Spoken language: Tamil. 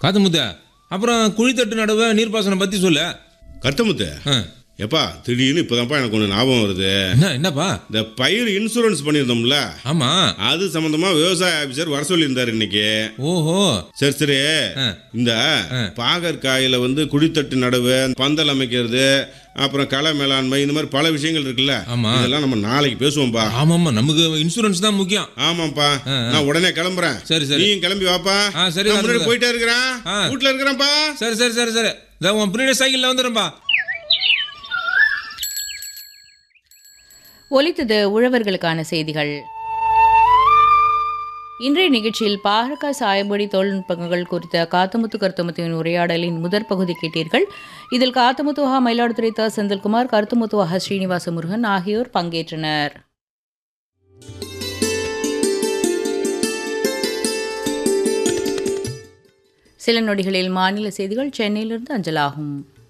காத்தமுத்த அப்புறம் குழித்தட்டு நடுவை நீர்ப்பாசனம் பற்றி சொல்லு கருத்தமுத்து ஆ. எப்பா திடீர்னு இப்போதான்ப்பா எனக்கு ஒன்று ஞாபகம் வருது என்ன என்னப்பா இந்த பயிர் இன்சூரன்ஸ் பண்ணியிருந்தோம்ல ஆமாம் அது சம்பந்தமா விவசாய ஆபீசர் வர சொல்லியிருந்தாரு இன்னைக்கு ஓஹோ சரி சரி ஆ. இந்த பாகற்காயில வந்து குழித்தட்டு நடவு பந்தல் அமைக்கிறது அப்புறம் களை மேலாண்மை இந்த மாதிரி பல விஷயங்கள் இருக்குல்ல ஆமா. இதெல்லாம் நம்ம நாளைக்கு பேசுவோம்ப்பா ஆமாம்மா நமக்கு இன்சூரன்ஸ் தான் முக்கியம் ஆமாப்பா நான் உடனே கிளம்புறேன் சரி, சரி. நீயும் கிளம்பி வாப்பா ஆ, சரி, நான் முன்னாடி வரேன். போயிட்டே இருக்கிறேன் ஆ. வீட்டுல இருக்கிறேன்ப்பா சரி சரி சரி சரி இதை உன் பின்னாடி சைக்கிளில் வந்துடும்பா ஒலித்தது உழவர்களுக்கான செய்திகள் இன்றைய நிகழ்ச்சியில் பாகற்காய் சாயபடி தொழில்நுட்பங்கள் குறித்த காத்தமுத்து கருத்தமுத்துவின் உரையாடலின் முதற் பகுதி கேட்டீர்கள் இதில் காத்தமுத்துவா மயிலாடுதுறை த செந்தில்குமார் கருத்துமுத்துவா ஸ்ரீனிவாச முருகன் ஆகியோர் பங்கேற்றனர் சில நொடிகளில் மாநில செய்திகள் சென்னையிலிருந்து அஞ்சலாகும்